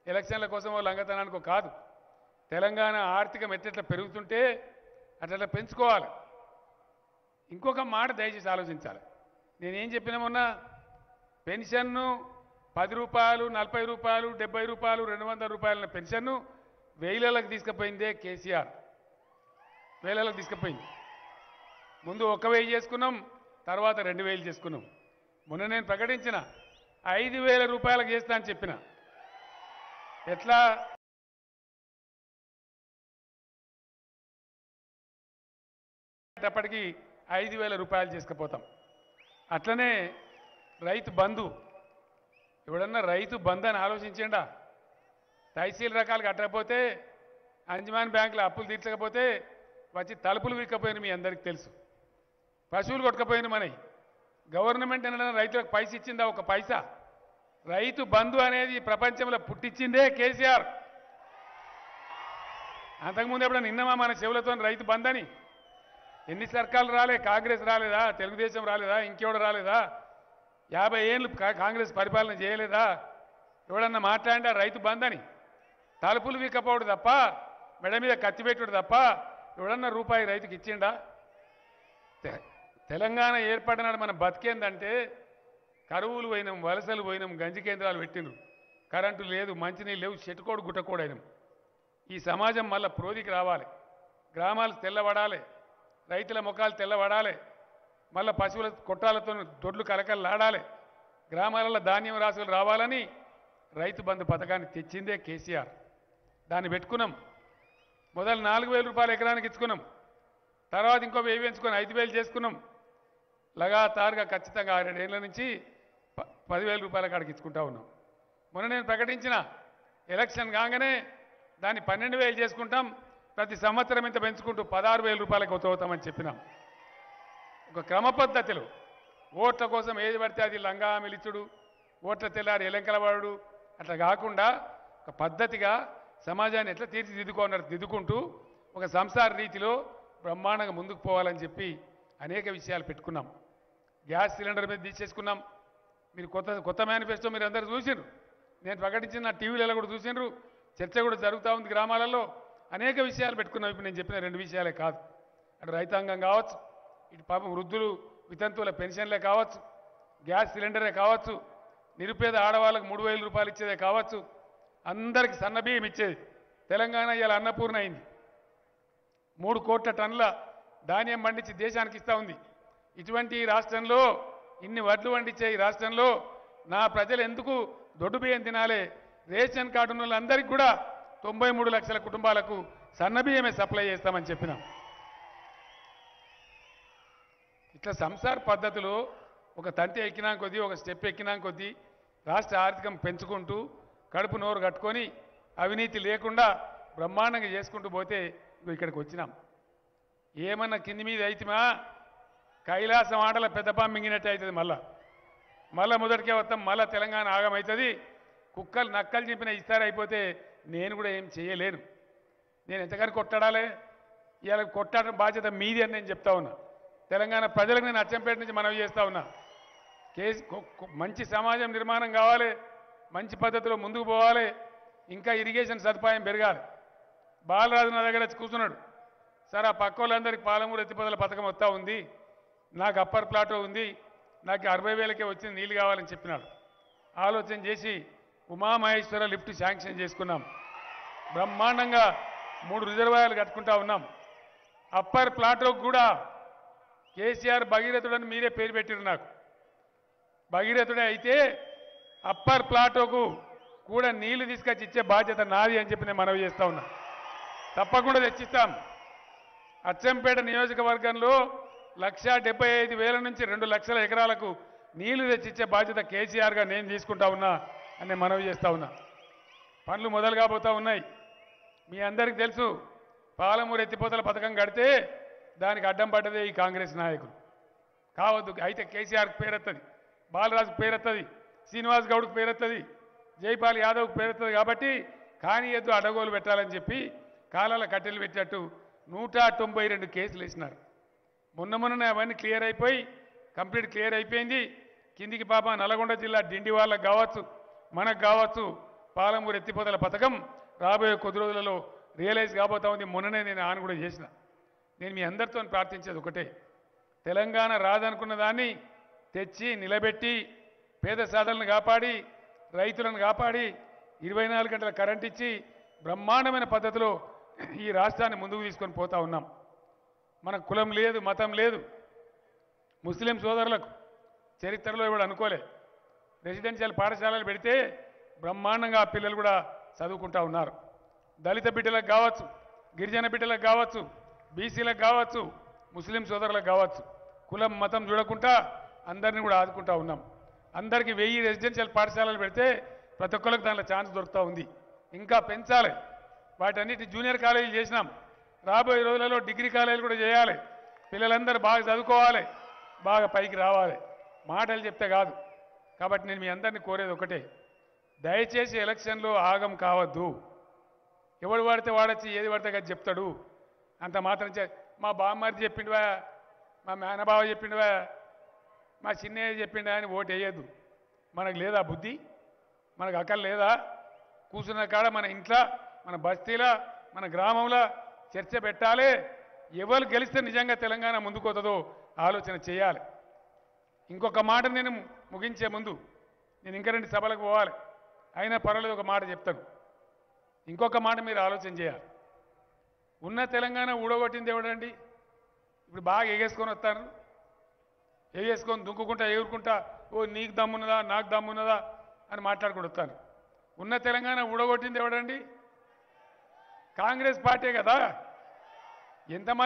ఎలక్షన్ల కోసం ఓ లంగతనానికో కాదు తెలంగాణ ఆర్థికం ఎట్లెట్లా పెరుగుతుంటే అట్లా పెంచుకోవాలి ఇంకొక మాట దయచేసి ఆలోచించాలి నేనేం చెప్పినా మొన్న పెన్షన్ను పది రూపాయలు నలభై రూపాయలు డెబ్బై రూపాయలు రెండు వందల రూపాయల పెన్షన్ను వేలలకు తీసుకుపోయిందే కేసీఆర్ వేలలకు తీసుకుపోయింది ముందు ఒక వెయ్యి చేసుకున్నాం తర్వాత రెండు వేలు చేసుకున్నాం మొన్న నేను ప్రకటించిన ఐదు వేల రూపాయలకు చేస్తా అని చెప్పిన ఎట్లా అప్పటికి ఐదు వేల రూపాయలు చేసుకుపోతాం అట్లనే రైతు బంధు ఎవడన్నా రైతు బంధు అని ఆలోచించండా తహసీల్ రకాలు కట్టకపోతే అంజమాన్ బ్యాంకులో అప్పులు తీర్చకపోతే వచ్చి తలుపులు విక్కపోయిన మీ అందరికీ తెలుసు పశువులు కొట్టుకపోయిన మనవి గవర్నమెంట్ ఏమైనా రైతులకు పైసా ఇచ్చిందా ఒక పైసా రైతు బంధు అనేది ఈ ప్రపంచంలో పుట్టించిందే కేసీఆర్ అంతకుముందు ఎప్పుడైనా నిన్నమా మన చెవులతో రైతు బంధు అని ఎన్ని సర్కార్లు రాలే కాంగ్రెస్ రాలేదా తెలుగుదేశం రాలేదా ఇంకెవడు రాలేదా యాభై ఏళ్ళు కా- కాంగ్రెస్ పరిపాలన చేయలేదా ఎవడన్నా మాట్లాడినా రైతు బంద్ అని తలుపులు వీకపోవడు తప్ప మెడ మీద కత్తి పెట్టుడు తప్ప ఎవడన్నా రూపాయి రైతుకి ఇచ్చిండా తె- తెలంగాణ ఏర్పడినాడు మన బతికేందంటే కరువులు పోయినాం వలసలు పోయినాం గంజి కేంద్రాలు పెట్టిండ్రు కరెంటు లేదు మంచినీళ్ళు లేవు చెట్టుకోడు గుట్టకోడు అయినాం ఈ సమాజం మళ్ళా ప్రోదికి రావాలి గ్రామాలు తెల్లబడాలి రైతుల ముఖాలు తెల్లబడాలి మళ్ళా పశువుల కొట్టాలతో దొడ్లు కలకలలాడాలి గ్రామాలలో ధాన్యం రాసులు రావాలని రైతు బంధు పథకాన్ని తెచ్చిందే కేసీఆర్ దాన్ని పెట్టుకున్నాం మొదలు నాలుగు వేల రూపాయలు ఎకరానికి ఇచ్చుకున్నాం తర్వాత ఇంకో వెయ్యి పెంచుకొని ఐదు వేలు చేసుకున్నాం లగాతారుగా ఖచ్చితంగా ఆరేడేళ్ల నుంచి ప పదివేల రూపాయల కాడికి ఇచ్చుకుంటా ఉన్నాం మొన్న నేను ప్రకటించిన ఎలక్షన్ కాగానే దాన్ని పన్నెండు వేలు చేసుకుంటాం ప్రతి సంవత్సరం ఇంత పెంచుకుంటూ పదహారు వేల రూపాయలకు అవుతామని చెప్పినాం ఒక క్రమ పద్ధతిలో ఓట్ల కోసం ఏది పడితే అది లంగా మిలిచుడు ఓట్ల తెల్లారి ఎలంకలవాడు అట్లా కాకుండా ఒక పద్ధతిగా సమాజాన్ని ఎట్లా తీర్చిదిద్దుకున్నారు దిద్దుకుంటూ ఒక సంసార రీతిలో బ్రహ్మాండంగా ముందుకు పోవాలని చెప్పి అనేక విషయాలు పెట్టుకున్నాం గ్యాస్ సిలిండర్ మీద తీసేసుకున్నాం మీరు కొత్త కొత్త మేనిఫెస్టో మీరు అందరూ చూసిండ్రు నేను ప్రకటించిన నా టీవీలలో కూడా చూసిండ్రు చర్చ కూడా జరుగుతూ ఉంది గ్రామాలలో అనేక విషయాలు పెట్టుకున్నాం ఇప్పుడు నేను చెప్పిన రెండు విషయాలే కాదు అటు రైతాంగం కావచ్చు ఇటు పాపం వృద్ధులు వితంతువుల పెన్షన్లే కావచ్చు గ్యాస్ సిలిండరే కావచ్చు నిరుపేద ఆడవాళ్ళకు మూడు వేల రూపాయలు ఇచ్చేదే కావచ్చు అందరికి సన్నబియ్యం ఇచ్చేది తెలంగాణ ఇలా అన్నపూర్ణ అయింది మూడు కోట్ల టన్నుల ధాన్యం పండించి దేశానికి ఇస్తా ఉంది ఇటువంటి ఈ రాష్ట్రంలో ఇన్ని వడ్లు పండించే ఈ రాష్ట్రంలో నా ప్రజలు ఎందుకు దొడ్డు బియ్యం తినాలి రేషన్ కార్డు ఉన్న వాళ్ళందరికీ కూడా తొంభై మూడు లక్షల కుటుంబాలకు సన్నబియ్యమే సప్లై చేస్తామని చెప్పినాం ఇట్లా సంసార పద్ధతిలో ఒక తంతి ఎక్కినా కొద్దీ ఒక స్టెప్ ఎక్కినా కొద్దీ రాష్ట్ర ఆర్థికం పెంచుకుంటూ కడుపు నోరు కట్టుకొని అవినీతి లేకుండా బ్రహ్మాండంగా చేసుకుంటూ పోతే ఇగో ఇక్కడికి వచ్చినాం ఏమన్నా కింది మీద అయితేమా కైలాసం ఆటల పెద్దపా మింగినట్టు అవుతుంది మళ్ళా మళ్ళా మొదటికే వస్తాం మళ్ళా తెలంగాణ ఆగమవుతుంది కుక్కలు నక్కలు చెప్పిన ఇస్తారు అయిపోతే నేను కూడా ఏం చేయలేను నేను ఎంతగానో కొట్టాడాలి ఇవాళ కొట్టాడడం బాధ్యత మీది అని నేను చెప్తా ఉన్నా తెలంగాణ ప్రజలకు నేను అచ్చంపేట నుంచి మనవి చేస్తా ఉన్నా కేసు కొ- కొ- మంచి సమాజం నిర్మాణం కావాలి మంచి పద్ధతిలో ముందుకు పోవాలి ఇంకా ఇరిగేషన్ సదుపాయం పెరగాలి బాలరాజు నా దగ్గర వచ్చి కూర్చున్నాడు సార్ ఆ పక్క వాళ్ళందరికీ పాలమూరు ఎత్తిపోతల పథకం వస్తూ ఉంది నాకు అప్పర్ ప్లాటో ఉంది నాకు అరవై వేలకే వచ్చింది నీళ్ళు కావాలని చెప్పినాడు ఆలోచన చేసి ఉమామహేశ్వర లిఫ్ట్ శాంక్షన్ చేసుకున్నాం బ్రహ్మాండంగా మూడు రిజర్వాయర్లు కట్టుకుంటా ఉన్నాం అప్పర్ ప్లాటోకు కూడా కేసీఆర్ భగీరథుడని మీరే పేరు పెట్టిరు నాకు భగీరథుడే అయితే అప్పర్ ప్లాటోకు కూడా నీళ్లు తీసుకొచ్చి ఇచ్చే బాధ్యత నాది అని చెప్పి నేను మనవి చేస్తా ఉన్నా తప్పకుండా తెచ్చిస్తాం అచ్చంపేట నియోజకవర్గంలో లక్ష డెబ్బై ఐదు వేల నుంచి రెండు లక్షల ఎకరాలకు నీళ్లు తెచ్చిచ్చే బాధ్యత కేసీఆర్గా నేను తీసుకుంటా ఉన్నా అని నేను మనవి చేస్తా ఉన్నా పనులు మొదలు కాబోతా ఉన్నాయి మీ అందరికీ తెలుసు పాలమూరు ఎత్తిపోతల పథకం కడితే దానికి అడ్డం పడ్డదే ఈ కాంగ్రెస్ నాయకులు కావద్దు అయితే కేసీఆర్కి పేరెత్తది బాలరాజుకు పేరెత్తది శ్రీనివాస్ గౌడ్కి పేరెత్తది జైపాల్ యాదవ్కి పేరెత్తది కాబట్టి కానీ ఎద్దు అడగోలు పెట్టాలని చెప్పి కాలాల కట్టెలు పెట్టినట్టు నూట తొంభై రెండు కేసులు వేసినారు మొన్న మొన్ననే అవన్నీ క్లియర్ అయిపోయి కంప్లీట్ క్లియర్ అయిపోయింది కిందికి పాప నల్గొండ జిల్లా డిండి వాళ్ళకి కావచ్చు మనకు కావచ్చు పాలమూరు ఎత్తిపోతల పథకం రాబోయే కొద్ది రోజులలో రియలైజ్ కాబోతా ఉంది మొన్ననే నేను ఆన్ కూడా చేసిన నేను మీ అందరితో ప్రార్థించేది ఒకటే తెలంగాణ రాదనుకున్న దాన్ని తెచ్చి నిలబెట్టి పేద సాధనలను కాపాడి రైతులను కాపాడి ఇరవై నాలుగు గంటల కరెంట్ ఇచ్చి బ్రహ్మాండమైన పద్ధతిలో ఈ రాష్ట్రాన్ని ముందుకు తీసుకొని పోతా ఉన్నాం మన కులం లేదు మతం లేదు ముస్లిం సోదరులకు చరిత్రలో ఇప్పుడు అనుకోలే రెసిడెన్షియల్ పాఠశాలలు పెడితే బ్రహ్మాండంగా ఆ పిల్లలు కూడా చదువుకుంటా ఉన్నారు దళిత బిడ్డలకు కావచ్చు గిరిజన బిడ్డలకు కావచ్చు బీసీలకు కావచ్చు ముస్లిం సోదరులకు కావచ్చు కులం మతం చూడకుండా అందరినీ కూడా ఆదుకుంటా ఉన్నాం అందరికీ వెయ్యి రెసిడెన్షియల్ పాఠశాలలు పెడితే ప్రతి ఒక్కరికి దాంట్లో ఛాన్స్ దొరుకుతూ ఉంది ఇంకా పెంచాలి వాటన్నిటి జూనియర్ కాలేజీలు చేసినాం రాబోయే రోజులలో డిగ్రీ కాలేజీలు కూడా చేయాలి పిల్లలందరూ బాగా చదువుకోవాలి బాగా పైకి రావాలి మాటలు చెప్తే కాదు కాబట్టి నేను మీ అందరినీ కోరేది ఒకటే దయచేసి ఎలక్షన్లో ఆగం కావద్దు ఎవడు వాడితే వాడొచ్చి ఏది పడితే అది చెప్తాడు అంత మాత్రం చే మా బామ్మారి చెప్పిండువా మా మేనబావ చెప్పిండువా మా చిన్నయ్య చెప్పిండా అని ఓటు వేయద్దు మనకు లేదా బుద్ధి మనకు అక్కలు లేదా కూర్చున్న కాడ మన ఇంట్లో మన బస్తీలో మన గ్రామంలో చర్చ పెట్టాలి ఎవరు గెలిస్తే నిజంగా తెలంగాణ ముందుకోతుందో ఆలోచన చేయాలి ఇంకొక మాట నేను ముగించే ముందు నేను ఇంకా రెండు సభలకు పోవాలి అయినా పర్వాలేదు ఒక మాట చెప్తాను ఇంకొక మాట మీరు ఆలోచన చేయాలి ఉన్న తెలంగాణ ఊడగొట్టింది ఎవడండి ఇప్పుడు బాగా ఎగేసుకొని వస్తారు ఎగేసుకొని దుంకుకుంటా ఎగురుకుంటా ఓ నీకు దమ్మున్నదా నాకు దమ్మున్నదా అని మాట్లాడుకుంటూ వస్తాను ఉన్న తెలంగాణ ఊడగొట్టింది ఎవడండి కాంగ్రెస్ పార్టీ కదా ఎంతమంది